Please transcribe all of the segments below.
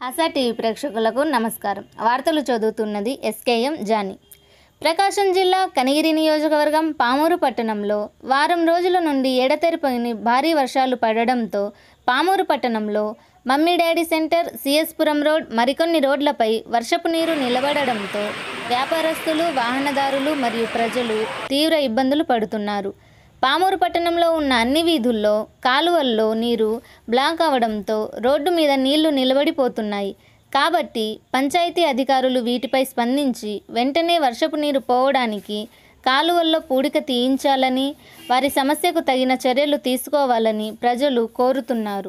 ASHA TV ప్రేక్షకులకు నమస్కారం వార్తలు చదువుతున్నది ఎస్కేఎం జానీ ప్రకాశం జిల్లా కనిగిరి నియోజకవర్గం పామూరు పట్టణంలో వారం రోజుల నుండి ఎడతెరిపోని భారీ వర్షాలు పడడంతో పామూరు పట్టణంలో mummy daddy centre CS Puram road మరికొన్ని రోడ్లపై వర్షపు నీరు నిలబడడంతో వ్యాపారస్తులు వాహనదారులు మరియు ప్రజలు తీవ్ర ఇబ్బందులు పడుతున్నారు పామూరు పట్టణంలో ఉన్న అన్ని వీధుల్లో కాలువల్లో నీరు బ్లాక్ అవడంతో రోడ్డు మీద నీళ్లు నిలబడిపోతున్నాయి కాబట్టి పంచాయతీ అధికారులు వీటిపై స్పందించి వెంటనే వర్షపు నీరు పోవడానికి కాలువల్లో పూడిక తీయించాలని వారి సమస్యకు తగిన చర్యలు తీసుకోవాలని ప్రజలు కోరుతున్నారు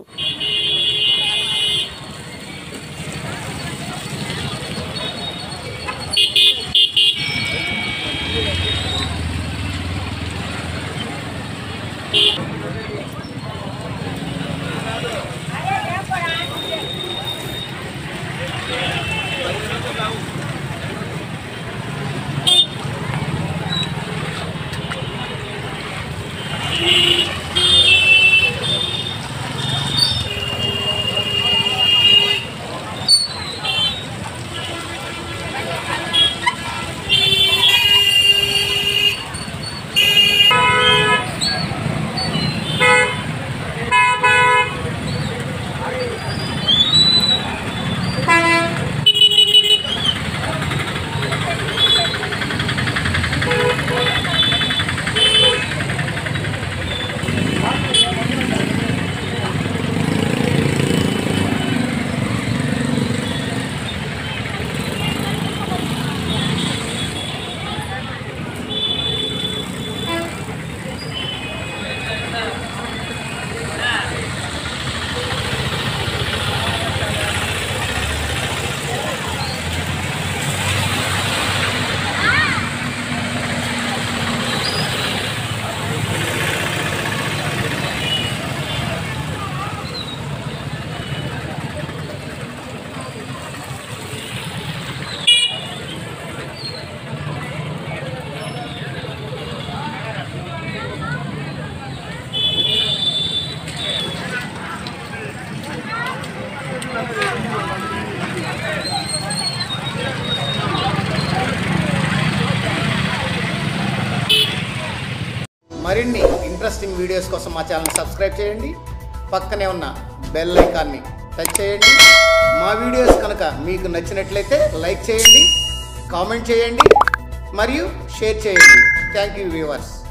మరిన్ని ఇంట్రెస్టింగ్ వీడియోస్ కోసం మా ఛానల్ సబ్స్క్రైబ్ చేయండి పక్కనే ఉన్న బెల్ ఐకాన్ని టచ్ చేయండి మా వీడియోస్ కనుక మీకు నచ్చినట్లయితే లైక్ చేయండి కామెంట్ చేయండి మరియు షేర్ చేయండి థ్యాంక్ యూ వ్యూవర్స్